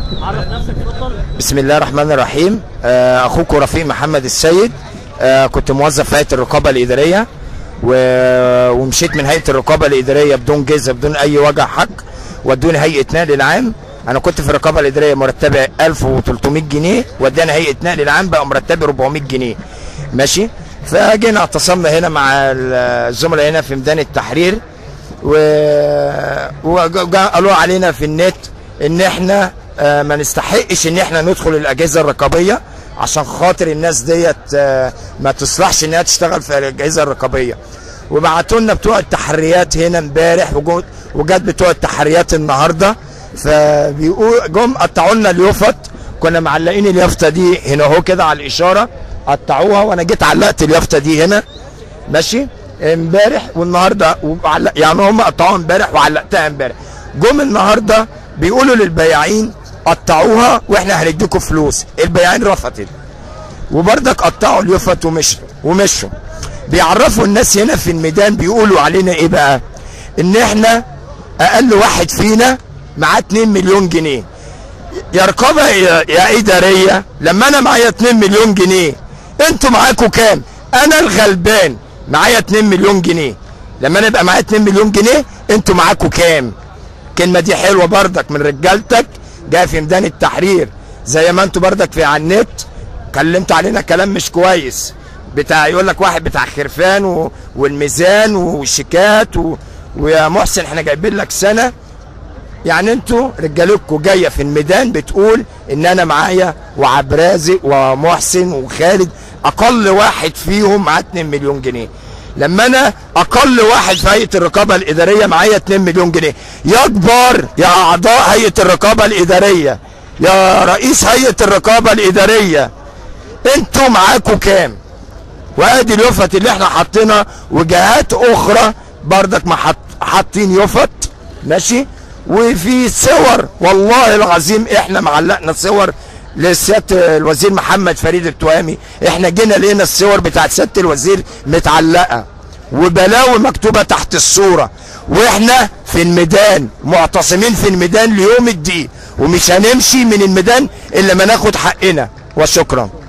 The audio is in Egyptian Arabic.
عرف نفسك اتفضل بسم الله الرحمن الرحيم آه، اخوكم رفيق محمد السيد آه، كنت موظف في هيئه الرقابه الاداريه و- ومشيت من هيئه الرقابه الاداريه بدون جزء بدون اي وجع حق ودوني هيئه نقل العام انا كنت في الرقابه الاداريه مرتبي 1300 جنيه وداني هيئه نقل العام بقى مرتبي 400 جنيه ماشي فجينا اعتصمنا هنا مع الزملاء هنا في ميدان التحرير و... وقالوا علينا في النت ان احنا آه، ما نستحقش ان احنا ندخل الاجهزه الرقابيه عشان خاطر الناس ديت آه، ما تصلحش انها تشتغل في الاجهزه الرقابيه وبعتوا لنا بتوع التحريات هنا امبارح وجو- وجت بتوع التحريات النهارده فبيقول جم قطعوا لنا اليوفط كنا معلقين اليافطه دي هنا اهو كده على الاشاره قطعوها وانا جيت علقت اليافطه دي هنا ماشي امبارح والنهارده وعلق يعني هم قطعوها امبارح وعلقتها امبارح جم النهارده بيقولوا للبياعين قطعوها واحنا هنديكم فلوس البياعين رفضت وبرضك قطعوا اليفط ومشوا ومشوا بيعرفوا الناس هنا في الميدان بيقولوا علينا ايه بقى ان احنا اقل واحد فينا معاه 2 مليون جنيه يا رقابه يا يا اداريه لما انا معايا 2 مليون جنيه انتوا معاكوا كام انا الغلبان معايا 2 مليون جنيه لما انا يبقى معايا 2 مليون جنيه انتوا معاكوا كام الكلمه دي حلوه بردك من رجالتك جايه في ميدان التحرير زي ما انتوا بردك في على النت كلمتوا علينا كلام مش كويس بتاع يقول لك واحد بتاع خرفان و... والميزان والشيكات و... ويا محسن احنا جايبين لك سنه يعني انتوا رجالتكم جايه في الميدان بتقول ان انا معايا وعبد رازق ومحسن وخالد اقل واحد فيهم معاه 2 مليون جنيه لما انا اقل واحد في هيئه الرقابه الاداريه معايا 2 مليون جنيه يا كبار يا اعضاء هيئه الرقابه الاداريه يا رئيس هيئه الرقابه الاداريه انتوا معاكوا كام وادي اليفط اللي احنا حاطينها وجهات اخرى بردك ما حط حاطين يفط ماشي وفي صور والله العظيم احنا معلقنا صور لسياده الوزير محمد فريد التهامي احنا جينا لقينا الصور بتاعت سياده الوزير متعلقه وبلاوي مكتوبه تحت الصوره واحنا في الميدان معتصمين في الميدان ليوم الدين ومش هنمشي من الميدان الا ما ناخد حقنا وشكرا